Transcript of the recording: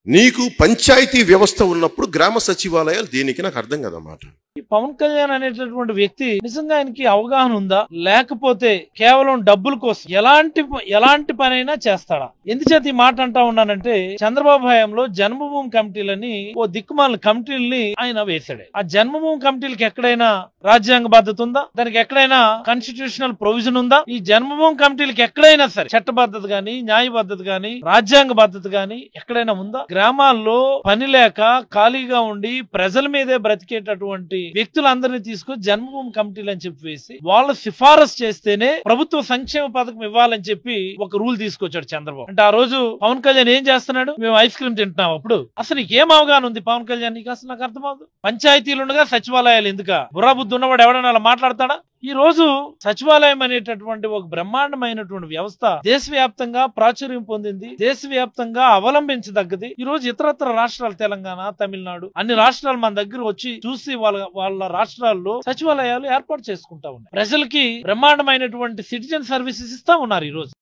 నీకు పంచాయతీ వ్యవస్థ ఉన్నప్పుడు గ్రామ సచివాలయాలు దేనికి నాకు అర్థం కదన్నమాట ఈ పవన్ కళ్యాణ్ అనేటటువంటి వ్యక్తి నిజంగా ఆయనకి అవగాహన ఉందా లేకపోతే కేవలం డబ్బుల కోసం ఎలాంటి ఎలాంటి పనైనా చేస్తాడా ఎందుచేత ఈ మాట అంటా ఉన్నానంటే చంద్రబాబు హయాంలో జన్మభూమి కమిటీలని ఓ దిక్కుమాల కమిటీలని ఆయన వేశాడు ఆ జన్మభూమి కమిటీలకి ఎక్కడైనా రాజ్యాంగ బాధ్యత ఉందా దానికి ఎక్కడైనా కాన్స్టిట్యూషనల్ ప్రొవిజన్ ఉందా ఈ జన్మభూమి కమిటీలకి ఎక్కడైనా సరే చట్టబద్ధత గాని న్యాయబద్ధత గాని రాజ్యాంగ బాధ్యత గాని ఎక్కడైనా ఉందా గ్రామాల్లో పని లేక ఖాళీగా ఉండి ప్రజల మీదే బ్రతికేటటువంటి వ్యక్తులందరినీ తీసుకొని జన్మభూమి కమిటీలు అని చెప్పి వేసి వాళ్ళ సిఫారసు చేస్తేనే ప్రభుత్వ సంక్షేమ పథకం ఇవ్వాలని చెప్పి ఒక రూల్ తీసుకొచ్చాడు చంద్రబాబు అంటే ఆ రోజు పవన్ కళ్యాణ్ ఏం చేస్తున్నాడు మేము ఐస్ క్రీమ్ తింటున్నాం అప్పుడు అసలు నీకు ఏం అవగాహన ఉంది పవన్ కళ్యాణ్ నీకు అసలు నాకు అర్థమవుతుంది పంచాయతీలు ఉండగా సచివాలయాలు ఎందుక బుర్రాబుద్ధి ఉన్నవాడు ఎవడన్నా అలా మాట్లాడతాడా ఈ రోజు సచివాలయం అనేటటువంటి ఒక బ్రహ్మాండమైనటువంటి వ్యవస్థ దేశవ్యాప్తంగా ప్రాచుర్యం పొందింది దేశవ్యాప్తంగా అవలంబించదగ్గది ఈ రోజు ఇతరత్ర రాష్ట్రాలు తెలంగాణ తమిళనాడు అన్ని రాష్ట్రాలు మన దగ్గర వచ్చి చూసి వాళ్ళ వాళ్ళ రాష్ట్రాల్లో సచివాలయాలు ఏర్పాటు చేసుకుంటా ఉన్నాయి ప్రజలకి బ్రహ్మాండమైనటువంటి సిటిజన్ సర్వీసెస్ ఇస్తా ఉన్నారు ఈ రోజు